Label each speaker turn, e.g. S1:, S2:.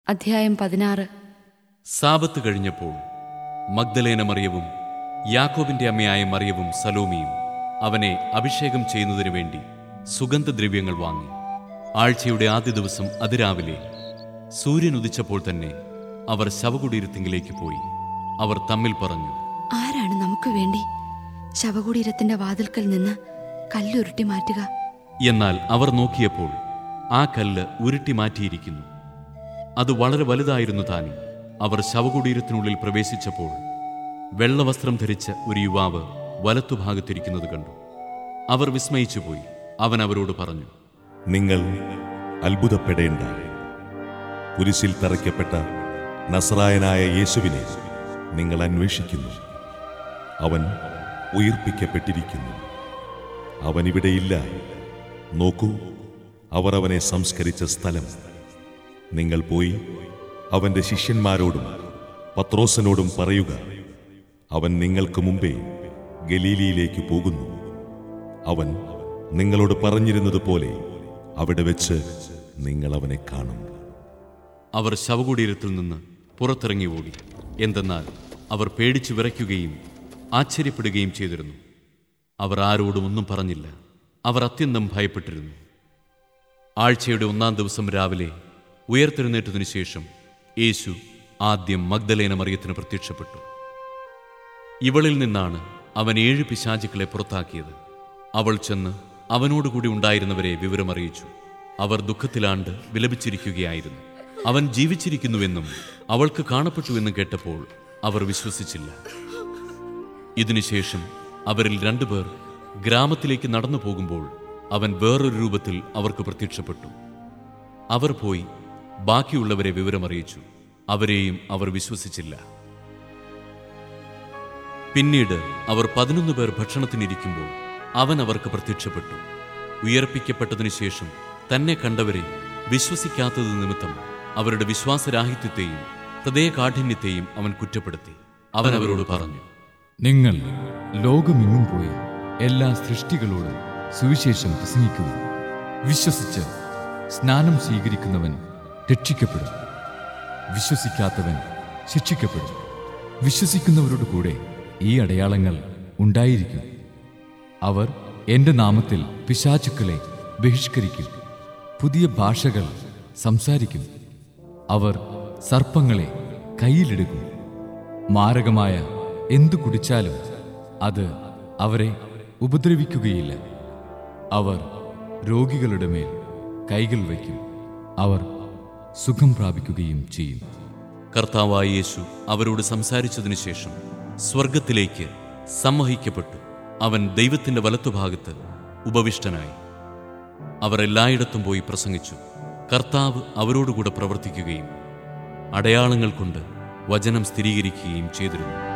S1: അധ്യായം പതിനാറ്
S2: സാബത്ത് കഴിഞ്ഞപ്പോൾ മഗ്ദലേന മറിയവും യാക്കോബിന്റെ അമ്മയായ മറിയവും സലോമിയും അവനെ അഭിഷേകം ചെയ്യുന്നതിനു വേണ്ടി സുഗന്ധദ്രവ്യങ്ങൾ വാങ്ങി ആഴ്ചയുടെ ആദ്യ ദിവസം അതിരാവിലെ സൂര്യൻ ഉദിച്ചപ്പോൾ തന്നെ അവർ ശവകുടീരത്തിങ്കിലേക്ക് പോയി അവർ തമ്മിൽ പറഞ്ഞു
S1: ആരാണ് നമുക്ക് വേണ്ടി ശവകുടീരത്തിന്റെ വാതിൽക്കൽ നിന്ന് കല്ലുരുട്ടി മാറ്റുക
S2: എന്നാൽ അവർ നോക്കിയപ്പോൾ ആ കല്ല് ഉരുട്ടി മാറ്റിയിരിക്കുന്നു അത് വളരെ വലുതായിരുന്നു താനും അവർ ശവകുടീരത്തിനുള്ളിൽ പ്രവേശിച്ചപ്പോൾ വെള്ളവസ്ത്രം ധരിച്ച ഒരു യുവാവ് വലത്തുഭാഗത്തിരിക്കുന്നത് കണ്ടു അവർ വിസ്മയിച്ചുപോയി അവൻ അവരോട് പറഞ്ഞു
S3: നിങ്ങൾ അത്ഭുതപ്പെടേണ്ട കുരിശിൽ തറയ്ക്കപ്പെട്ട നസറായനായ യേശുവിനെ നിങ്ങൾ അന്വേഷിക്കുന്നു അവൻ ഉയിർപ്പിക്കപ്പെട്ടിരിക്കുന്നു അവൻ ഇവിടെയില്ല നോക്കൂ അവർ അവനെ സംസ്കരിച്ച സ്ഥലം നിങ്ങൾ പോയി അവന്റെ ശിഷ്യന്മാരോടും പത്രോസനോടും പറയുക അവൻ നിങ്ങൾക്ക് മുമ്പേ ഗലീലിയിലേക്ക് പോകുന്നു അവൻ നിങ്ങളോട് പറഞ്ഞിരുന്നത് പോലെ അവിടെ വെച്ച് നിങ്ങൾ അവനെ കാണും
S2: അവർ ശവകുടീരത്തിൽ നിന്ന് പുറത്തിറങ്ങി ഓടി എന്തെന്നാൽ അവർ പേടിച്ചു വിറയ്ക്കുകയും ആശ്ചര്യപ്പെടുകയും ചെയ്തിരുന്നു അവർ ആരോടും ഒന്നും പറഞ്ഞില്ല അവർ അത്യന്തം ഭയപ്പെട്ടിരുന്നു ആഴ്ചയുടെ ഒന്നാം ദിവസം രാവിലെ ഉയർത്തെഴുന്നേറ്റതിനു ശേഷം യേശു ആദ്യം മഗ്ദലേന മറിയത്തിന് പ്രത്യക്ഷപ്പെട്ടു ഇവളിൽ നിന്നാണ് അവൻ ഏഴ് പിശാചുക്കളെ പുറത്താക്കിയത് അവൾ ചെന്ന് അവനോടുകൂടി ഉണ്ടായിരുന്നവരെ വിവരമറിയിച്ചു അവർ ദുഃഖത്തിലാണ്ട് വിലപിച്ചിരിക്കുകയായിരുന്നു അവൻ ജീവിച്ചിരിക്കുന്നുവെന്നും അവൾക്ക് കാണപ്പെട്ടുവെന്നും കേട്ടപ്പോൾ അവർ വിശ്വസിച്ചില്ല ഇതിനുശേഷം അവരിൽ രണ്ടുപേർ ഗ്രാമത്തിലേക്ക് നടന്നു പോകുമ്പോൾ അവൻ വേറൊരു രൂപത്തിൽ അവർക്ക് പ്രത്യക്ഷപ്പെട്ടു അവർ പോയി ബാക്കിയുള്ളവരെ വിവരമറിയിച്ചു അവരെയും അവർ വിശ്വസിച്ചില്ല പിന്നീട് അവർ പതിനൊന്ന് പേർ ഭക്ഷണത്തിനിരിക്കുമ്പോൾ അവൻ അവർക്ക് പ്രത്യക്ഷപ്പെട്ടു ഉയർപ്പിക്കപ്പെട്ടതിനു ശേഷം തന്നെ കണ്ടവരെ വിശ്വസിക്കാത്തത് നിമിത്തം അവരുടെ വിശ്വാസരാഹിത്യത്തെയും ഹൃദയകാഠിന്യത്തെയും അവൻ കുറ്റപ്പെടുത്തി അവൻ അവരോട് പറഞ്ഞു
S4: നിങ്ങൾ ലോകമെങ്ങും പോയി എല്ലാ സൃഷ്ടികളോടും സുവിശേഷം പ്രസംഗിക്കുക വിശ്വസിച്ച് സ്നാനം സ്വീകരിക്കുന്നവൻ രക്ഷിക്കപ്പെടും വിശ്വസിക്കാത്തവൻ ശിക്ഷിക്കപ്പെടും വിശ്വസിക്കുന്നവരോട് കൂടെ ഈ അടയാളങ്ങൾ ഉണ്ടായിരിക്കും അവർ എൻ്റെ നാമത്തിൽ പിശാചുക്കളെ ബഹിഷ്കരിക്കും പുതിയ ഭാഷകൾ സംസാരിക്കും അവർ സർപ്പങ്ങളെ കയ്യിലെടുക്കും മാരകമായ എന്തു കുടിച്ചാലും അത് അവരെ ഉപദ്രവിക്കുകയില്ല അവർ രോഗികളുടെ മേൽ കൈകൾ വയ്ക്കും അവർ സുഖം പ്രാപിക്കുകയും ചെയ്യും
S2: കർത്താവായ യേശു അവരോട് സംസാരിച്ചതിനു ശേഷം സ്വർഗത്തിലേക്ക് സമ്മഹിക്കപ്പെട്ടു അവൻ ദൈവത്തിന്റെ വലത്തുഭാഗത്ത് ഉപവിഷ്ടനായി അവർ എല്ലായിടത്തും പോയി പ്രസംഗിച്ചു കർത്താവ് അവരോടുകൂടെ പ്രവർത്തിക്കുകയും അടയാളങ്ങൾ കൊണ്ട് വചനം സ്ഥിരീകരിക്കുകയും ചെയ്തിരുന്നു